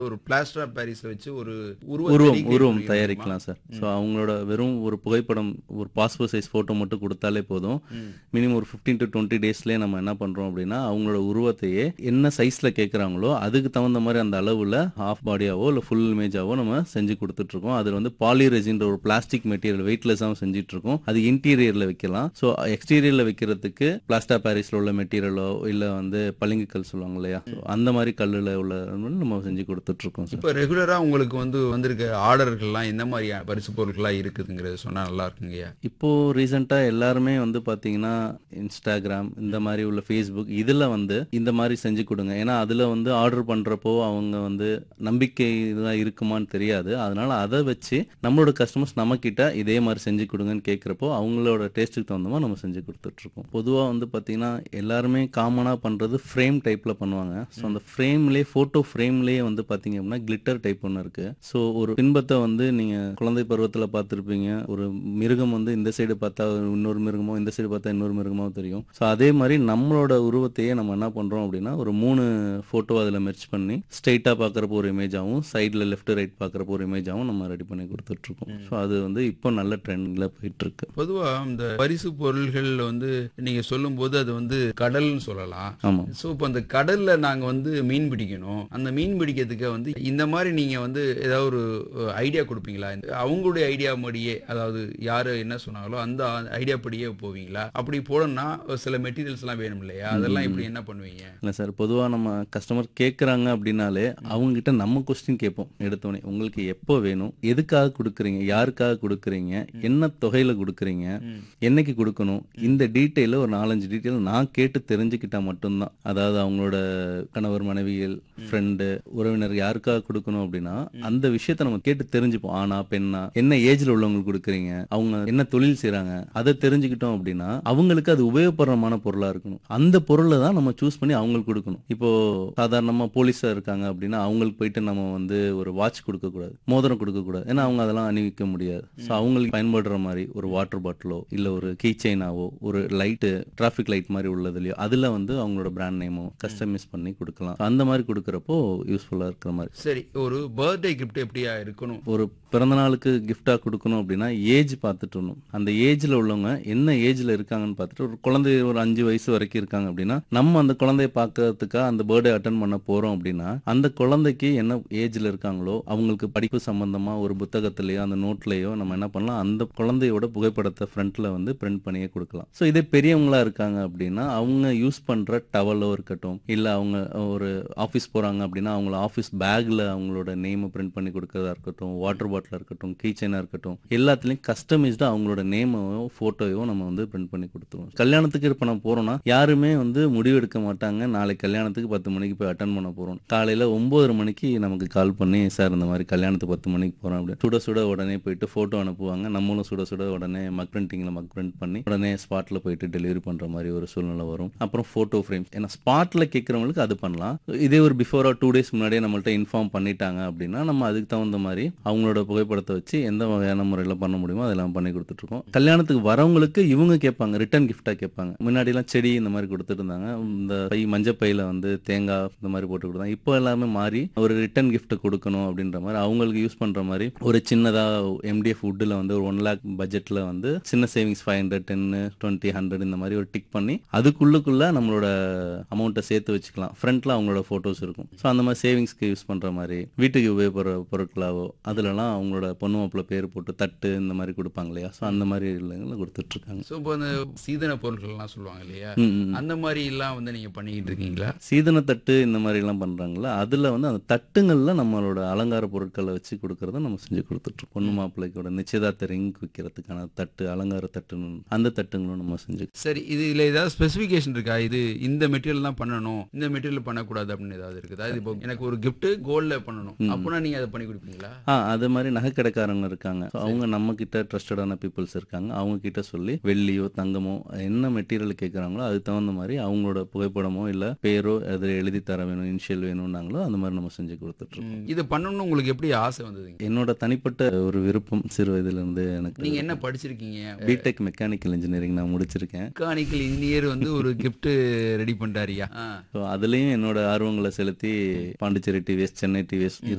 ஒரு plaster of பாரிஸ்ல வச்சு ஒரு உருவம் recreate உருவம் பண்ணிருக்கீங்களா? தயாரிக்கலாம் சார் ஸோ அவங்களோட வெறும் ஒரு புகைப்படம் ஒரு பாஸ்போர்ட் சைஸ் ஃபோட்டோ மட்டும் கொடுத்தாலே போதும் மினிமம் ஒரு ஃபிஃப்டீன் டு டுவெண்ட்டி டேஸ்லேயே நம்ம என்ன பண்ணுறோம் அப்படின்னா அவங்களோட உருவத்தையே என்ன சைஸில் கேட்குறாங்களோ அதுக்கு தகுந்த மாதிரி அந்த அளவில் ஹாஃப் பாடியாவோ இல்லை ஃபுல் இமேஜாவோ நம்ம செஞ்சு கொடுத்துட்ருக்கோம் அதில் வந்து பாலிரெஜின்ற ஒரு பிளாஸ்டிக் மெட்டீரியல் வெயிட்லெஸ்ஸாக செஞ்சுட்டு இருக்கோம் அது இன்டீரியரில் வைக்கலாம் ஸோ எக்ஸ்டீரியரில் வைக்கிறதுக்கு பிளாஸ்டா பாரிஸில் உள்ள மெட்டீரியலோ இல்லை வந்து பளிங்கு கல் சொல்லுவாங்க இல்லையா So, அந்த மாதிரி கல்லில் உள்ள நம்ம செஞ்சு கொடுத்துட்ருக்கோம் சார் இப்போ ரெகுலரா உங்களுக்கு வந்து வந்திருக்க ஆர்டர்கள்லாம் எந்த மாதிரி பரிசு பொருட்கள்லாம் இருக்குதுங்கிறது சொன்னா நல்லா இருக்குங்கய்யா இப்போ ரீசெண்டாக எல்லாருமே வந்து பார்த்தீங்கன்னா இன்ஸ்டாகிராம் இந்த மாதிரி உள்ள ஃபேஸ்புக் இதில் வந்து இந்த மாதிரி செஞ்சு கொடுங்க ஏன்னா அதில் வந்து ஆர்டர் பண்ணுறப்போ அவங்க வந்து நம்பிக்கை இதெல்லாம் இருக்குமான்னு தெரியாது அதனால அதை வச்சு நம்மளோட கஸ்டமர்ஸ் நம்மக்கிட்ட இதே மாதிரி செஞ்சு கொடுங்கன்னு கேட்குறப்போ அவங்களோட டேஸ்ட்டுக்கு தகுந்த மாதிரி நம்ம செஞ்சு கொடுத்துட்ருக்கோம் பொதுவாக வந்து பார்த்தீங்கன்னா எல்லாருமே காமனாக பண்ணுறது ஃப்ரேம் டைப்பில் பண்ணுவாங்க ஸோ அந்த ஃப்ரேம்லேயே ஃபோட்டோ ஃப்ரேம்லேயே வந்து பார்த்தீங்க அப்படின்னா கிளிட்டர் டைப் ஒன்று இருக்குது ஸோ ஒரு பின்பத்தை வந்து நீங்கள் குழந்தை பருவத்தில் பார்த்துருப்பீங்க ஒரு மிருகம் வந்து இந்த சைடு பார்த்தா இன்னொரு மிருகமோ இந்த சைடு பார்த்தா இன்னொரு மிருகமோ தெரியும் ஸோ அதே மாதிரி நம்மளோட உருவத்தையே நம்ம என்ன பண்ணுறோம் அப்படின்னா ஒரு மூணு ஃபோட்டோ அதில் மெர்ச் பண்ணி ஸ்ட்ரைட்டாக பார்க்குறப்போ ஒரு இமேஜாகவும் சைடில் லெஃப்ட் ரைட் பார்க்குறப்போ ஒரு இமேஜாகவும் நம்ம ரெடி பண்ணி கொடுத்துட்ருக்கோம் ஸோ அது வந்து இப்போ நல்ல ட்ரெண்டில் போயிட்டுருக்கு பொதுவா இந்த பரிசு பொருள்கள் வந்து நீங்க சொல்லும்போது அது வந்து கடல்னு சொல்லலாம் ஆமாம் ஸோ இப்போ அந்த கடல்ல நாங்க வந்து மீன் பிடிக்கணும் அந்த மீன் பிடிக்கிறதுக்கு வந்து இந்த மாதிரி நீங்க வந்து ஏதாவது ஒரு ஐடியா கொடுப்பீங்களா இந்த- அவங்களுடைய ஐடியா படியே அதாவது யாரு என்ன சொன்னாங்களோ அந்த ஐடியா படியே போவீங்களா அப்படி போடணும்னா சில மெட்டீரியல்ஸ் எல்லாம் வேணும் இல்லையா அதெல்லாம் இப்படி என்ன பண்ணுவீங்க இல்லை சார் பொதுவாக நம்ம கஸ்டமர் கேட்குறாங்க அப்படின்னாலே அவங்ககிட்ட நம்ம கொஸ்டின் கேட்போம் எடுத்தோடனே உங்களுக்கு எப்போ வேணும் எதுக்காக கொடுக்குறீங்க யாருக்காக கொடுக்குறீங்க என்ன தொகையில் கொடுக்குறீங்க என்னைக்கு கொடுக்கணும் இந்த டீட்டெயில ஒரு நாலஞ்சு டீட்டெயில் நான் கேட்டு தெரிஞ்சுக்கிட்டா மட்டும்தான் அதாவது அவங்களோட கணவர் மனைவிகள் ஃப்ரெண்டு உறவினர் யாருக்காக கொடுக்கணும் அப்படின்னா அந்த விஷயத்த நம்ம கேட்டு தெரிஞ்சுப்போம் ஆனா பெண்ணா என்ன ஏஜ்ல உள்ளவங்களுக்கு கொடுக்குறீங்க அவங்க என்ன தொழில் செய்றாங்க அதை தெரிஞ்சுக்கிட்டோம் அப்படின்னா அவங்களுக்கு அது உபயோகப்படுறமான பொருளா இருக்கணும் அந்த பொருளை தான் நம்ம சூஸ் பண்ணி அவங்களுக்கு கொடுக்கணும் இப்போ சாதாரணமா போலீஸா இருக்காங்க அப்படின்னா அவங்களுக்கு போயிட்டு நம்ம வந்து ஒரு வாட்ச் கொடுக்க கூடாது மோதிரம் கொடுக்க கூடாது ஏன்னா அவங்க அதெல்லாம் அணிவிக்க முடியாது ஸோ அவங்களுக்கு பயன்படுற மாதிரி ஒரு வாட்டர் பாட்டிலோ இல்ல ஒரு கீ செயினாவோ ஒரு லைட்டு டிராஃபிக் லைட் மாதிரி உள்ளதுலயோ அதுல வந்து அவங்களோட பிராண்ட் நேமோ கஸ்டமைஸ் பண்ணி கொடுக்கலாம் So, அந்த மாதிரி கொடுக்கறப்போ யூஸ்ஃபுல்லா இருக்கிற மாதிரி சரி ஒரு பர்த்டே கிஃப்ட் எப்படியா இருக்கணும் ஒரு பிறந்த நாளுக்கு gift-ஆ கொடுக்கணும் அப்படின்னா ஏஜ் பார்த்துட்டு வரணும் அந்த ஏஜ்ல உள்ளவங்க என்ன ஏஜ்ல இருக்காங்கன்னு பார்த்துட்டு ஒரு குழந்தை ஒரு அஞ்சு வயசு வரைக்கும் இருக்காங்க அப்படின்னா நம்ம அந்த குழந்தைய பார்க்கறதுக்காக அந்த பர்த்டே அட்டன் பண்ண போறோம் அப்படின்னா அந்த குழந்தைக்கு என்ன ஏஜ்ல இருக்காங்களோ அவங்களுக்கு படிப்பு சம்பந்தமா ஒரு புத்தகத்திலேயோ அந்த நோட்லயோ நம்ம என்ன பண்ணலாம் அந்த குழந்தையோட புகைப்படத்தை ஃப்ரண்ட்ல வந்து பிரிண்ட் பண்ணியே கொடுக்கலாம் ஸோ இதே பெரியவங்களா இருக்காங்க அப்படின்னா அவங்க யூஸ் பண்ற டவலோ இருக்கட்டும் இல்ல அவங்க ஒரு ஆஃபீஸ் போறாங்க அப்படின்னா அவங்கள ஆஃபீஸ் பேக்ல அவங்களோட நேமை பிரிண்ட் பண்ணி கொடுக்கறதா இருக்கட்டும் வாட்டர் பாட்டிலா இருக்கட்டும் கீச்சனா இருக்கட்டும் எல்லாத்துலயும் கஸ்டமைஸ்டா அவங்களோட நேமையோ போட்டோயோ நம்ம வந்து பிரிண்ட் பண்ணி கொடுத்துருவோம் கல்யாணத்துக்கு இப்ப நம்ம போறோம்னா யாருமே வந்து முடிவு எடுக்க மாட்டாங்க நாளைக்கு கல்யாணத்துக்கு பத்து மணிக்கு போய் அட்டன் பண்ண போறோம் காலையில ஒன்பதரை மணிக்கு நமக்கு கால் பண்ணி சார் இந்த மாதிரி கல்யாணத்துக்கு பத்து மணிக்கு போறோம் அப்படி சுட சுட உடனே போயிட்டு போட்டோ அனுப்புவாங்க நம்மளும் சுட சுட உடனே மக் பிரிண்டிங்ல மக் பிரிண்ட் பண்ணி உடனே ஸ்பாட்ல போயிட்டு டெலிவரி பண்ற மாதிரி ஒரு சூழ்நிலை வரும் அப்புறம் போட்டோ ஃப்ரேம்ஸ் ஏன்னா ஸ்பாட்ல கேட்கறவங்களுக்கு அது பண்ணலாம் இதே ஒரு பிஃபோரா டூ டேஸ் முன்னாடியே நம்மள்ட்ட இன்ஃபார்ம் பண்ணிட்டாங்க அப்படின்னா நம்ம அதுக்கு தகுந்த மாதிரி அவங்களோட புகைப்படத்தை வச்சு எந்த வகையான முறையில் பண்ண முடியுமோ அதெல்லாம் பண்ணி கொடுத்துட்டு இருக்கோம் கல்யாணத்துக்கு வரவங்களுக்கு இவங்க கேட்பாங்க ரிட்டர்ன் கிஃப்டா கேட்பாங்க முன்னாடி எல்லாம் செடி இந்த மாதிரி கொடுத்துட்டு இருந்தாங்க இந்த பை மஞ்சள் பையில வந்து தேங்காய் இந்த மாதிரி போட்டு கொடுத்தாங்க இப்போ எல்லாமே மாறி ஒரு ரிட்டர்ன் gift கொடுக்கணும் அப்படின்ற மாதிரி அவங்களுக்கு யூஸ் பண்ற மாதிரி ஒரு சின்னதா எம்டிஎஃப் வுட்டில் வந்து ஒரு ஒன் லேக் பட்ஜெட்ல வந்து சின்ன savings five hundred ten twenty hundred இந்த மாதிரி ஒரு டிக் பண்ணி அதுக்குள்ளுக்குள்ள நம்மளோட அமௌண்ட்டை சேர்த்து வச்சுக்கலாம் ஃப்ரண்ட்ல அவங்களோட ஃபோட்டோஸ் இருக்கும் ஸோ அந்த மாதிரி சேவிங்ஸ்க்கு யூஸ் பண்ற மாதிரி வீட்டுக்கு உபயோகப்படுற பொருட்களாவோ அதுலலாம் அவங்களோட பொண்ணு மாப்பிள்ள பேர் போட்டு தட்டு இந்த மாதிரி கொடுப்பாங்க இல்லையா ஸோ அந்த மாதிரி இல்லைங்களா கொடுத்துட்டு இருக்காங்க ஸோ இப்போ அந்த சீதன பொருட்கள்லாம் சொல்லுவாங்க இல்லையா ம், ம். அந்த மாதிரி எல்லாம் வந்து நீங்க பண்ணிக்கிட்டு இருக்கீங்களா சீதன தட்டு இந்த மாதிரி எல்லாம் பண்றாங்கல்ல அதுல வந்து அந்த தட்டுங்கள்ல நம்மளோட அலங்கார பொருட்களை வச்சு கொடுக்கறத நம்ம செஞ்சு கொடுத்துட்ருக்கோம் பொண்ணு மாப்பிள்ளைக்கோட நிச்சயதார்த்த ரிங் வைக்கிறதுக்கான தட்டு அலங்கார தட்டுன்னு அந்த தட்டுங்களும் நம்ம செஞ்சு சரி இது இதுல ஏதாவது ஸ்பெசிஃபிகேஷன் இருக்கா இது இந்த மெட்டீரியல் தான் பண்ணணும் இந்த மெட்டீரியல் பண்ணக்கூடாது அப்படின்னு ஏதாவது இருக்குதா இது இப்போ எனக்கு ஒரு gift கோல்ட்ல பண்ணணும் அப்படின்னா நீங்க அதை பண்ணி கொடுப்பீங்களா ஆ அது மாதிரி நகைக்கடைக்காரங்க இருக்காங்க So, அவங்க நம்ம கிட்ட ட்ரஸ்டடான பீப்புள்ஸ் இருக்காங்க அவங்க கிட்ட சொல்லி வெள்ளியோ தங்கமோ என்ன மெட்டீரியல் கேட்குறாங்களோ அதுக்கு தகுந்த மாதிரி அவங்களோட புகைப்படமோ இல்ல பேரோ அதில் எழுதி தர வேணும் இனிஷியல் வேணும்னாங்களோ அந்த மாதிரி நம்ம செஞ்சு கொடுத்துட்ருக்கோம் ம், இது பண்ணணும்னு உங்களுக்கு எப்படி ஆசை வந்ததுங்க என்னோட தனிப்பட்ட ஒரு விருப்பம் சிறு வயதுல இருந்து எனக்கு நீங்க என்ன படிச்சிருக்கீங்க பிடெக் மெக்கானிக்கல் இன்ஜினியரிங் நான் முடிச்சிருக்கேன் மெக்கானிக்கல் இன்ஜினியர் வந்து ஒரு gift ரெடி பண்ணிட்டாரியா ஆ. ஸோ அதுலேயும் என்னோட ஆர்வங்களை செலுத்தி பாண்டிச்சேரி டிவிஎஸ் சென்னை டிவிஎஸ்